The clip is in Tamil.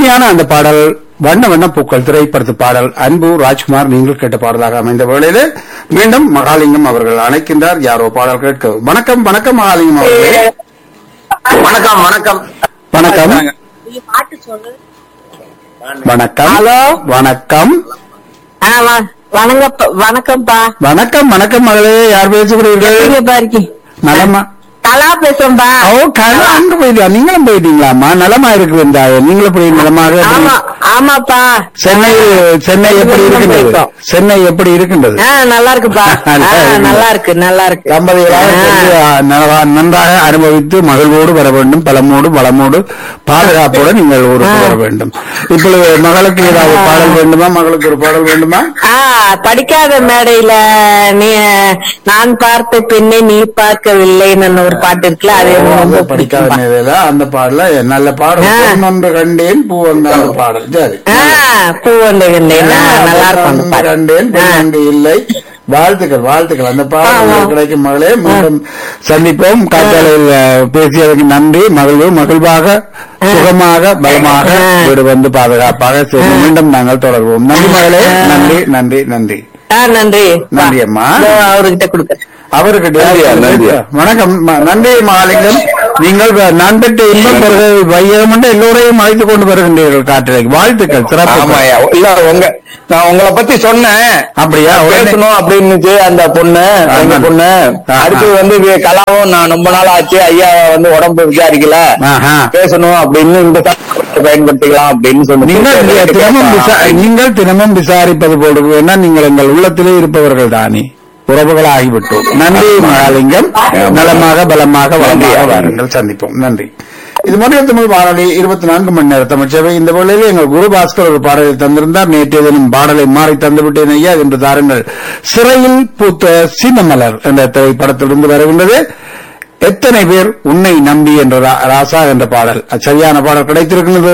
இனிமையான அந்த பாடல் வண்ண வண்ண பூக்கள் திரைப்படத்து பாடல் அன்பு ராஜ்குமார் நீங்கள் கேட்ட பாடலாக அமைந்த வேளையிலே மீண்டும் மகாலிங்கம் அவர்கள் அழைக்கின்றார் யாரோ பாடல் கேட்க வணக்கம் வணக்கம் மகாலிங்கம் அவர்களே வணக்கம் வணக்கம் வணக்கம் வணக்கம் ஹலோ. வணக்கம் ஆ, வ- வணங்கப்ப- வணக்கம்ப்பா வணக்கம் வணக்கம் மகளே யார் பேசுகிறீர்கள் எப்படிப்பா இருக்கீங்க நலமா கலா பேசுறேன்பா ஓ கலா அங்க போயிட்டா நீங்களும் போயிட்டீங்களாமா நலமா இருக்கு இருந்தாய நீங்களும் போய் நலமாக ஆமா ஆமாப்பா சென்னை சென்னை எப்படி இருக்கின்றது சென்னை எப்படி இருக்கின்றது ஆ நல்லா இருக்குப்பா நல்லா ஆ, இருக்கு. நல்லா இருக்கு நல்லா இருக்கு தம்பதிகளாக ஆ. சென்று, ஆ, நலவா- நன்றாக அனுபவித்து மகிழ்வோடு வர வேண்டும் பலமோடு வளமோடு பாதுகாப்போடு நீங்கள் ஊருக்கு வர வேண்டும் இப்பொழுது மகளுக்கு ஏதாவது பாடல் வேண்டுமா மகளுக்கு ஒரு பாடல் வேண்டுமா ஆ படிக்காத மேடையில நீ நான் பார்த்த பெண்ணை நீ பார்க்கவில்லைன்னு ஒரு பாட்டு இருக்குல்ல அது எனக்கு அந்த ரொம்ப படிக்காத பிடிக்கும்பா. நேரில அந்த பாடல நல்ல பாடல் ஆ. பொன்னொன்று கண்டேன் பூ வந்த அந்த பாடல் சரி ஆ பூ வந்து நல்லா இருக்கும் அந்த பொன்னொன்று பாட்டு கண்டேன் ஆ. பொன்னொன்று இல்லை வாழ்த்துக்கள் வாழ்த்துக்கள் அந்த பாடல் ஆமா. உங்களுக்கு கிடைக்கும் மகளே மீண்டும் சந்திப்போம் காத்தாலையில் அஹ், பேசியதற்கு நன்றி மகிழ்வு மகிழ்வாக சுகமாக பலமாக ஆ. வீடு வந்து பாதுகாப்பாக சென்று மீண்டும் நாங்கள் தொடர்வோம் நன்றி மகளே நன்றி நன்றி நன்றி ஆ நன்றி நன்றி அம்மா. இதோ அவர்கிட்ட கொடுக்குறேன் அவருக்கு நன்றியா, நன்றியா. வணக்கம் ம- நன்றி மாலிங்கம் நீங்கள் வ- நான் பெற்ற இன்பம் பிறகு வையகம் என்று எல்லோரையும் அழைத்துக் கொண்டு வருகின்றீர்கள் காட்டிലേക്ക് வாழ்த்துக்கள் சிறப்பு ஆமாயா இல்ல உங்க நான் உங்களை பத்தி சொன்னேன் அப்படியா உடனே- பேசணும் அப்படின்னு அந்த பொண்ணு எங்க ஆமா. பொண்ணு ஆ, அடுத்து ஆ. வந்து வி- கலாவும் நான் ரொம்ப நாள் ஆச்சு ஐயா வந்து உடம்பு விசாரிக்கல ஆஹா. பேசணும் அப்படின்னு இந்த சாதனத்தை பயன்படுத்திக்கலாம் அப்படின்னு சொல்லி நீங்கள் இங்கே தினமும் விசா- நீங்கள் தினமும் விசாரிப்பது போல் இருக்கு. ஏன்னா நீங்கள் எங்கள் உள்ளத்திலே இருப்பவர்கள் தானே உறவுகள் ஆகிவிட்டோம் நன்றி மகாலிங்கம் நலமாக பலமாக வளமாக வாருங்கள் சந்திப்போம் நன்றி இது மொழிய தமிழ் வானொலி இருபத்தி நான்கு மணி நேர தமிழ் சேவை இந்த வேளையில் எங்கள் குரு பாஸ்கர் ஒரு பாடலை தந்திருந்தார் நேற்றைய தினம் பாடலை மாறி தந்துவிட்டேன் ஐயா என்று தாருங்கள் சிறையில் பூத்த சின்னமலர் என்ற திரைப்படத்திலிருந்து வருகின்றது எத்தனை பேர் உன்னை நம்பி என்ற ரா- ராசா என்ற பாடல் சரியான பாடல் கிடைத்திருக்கிறது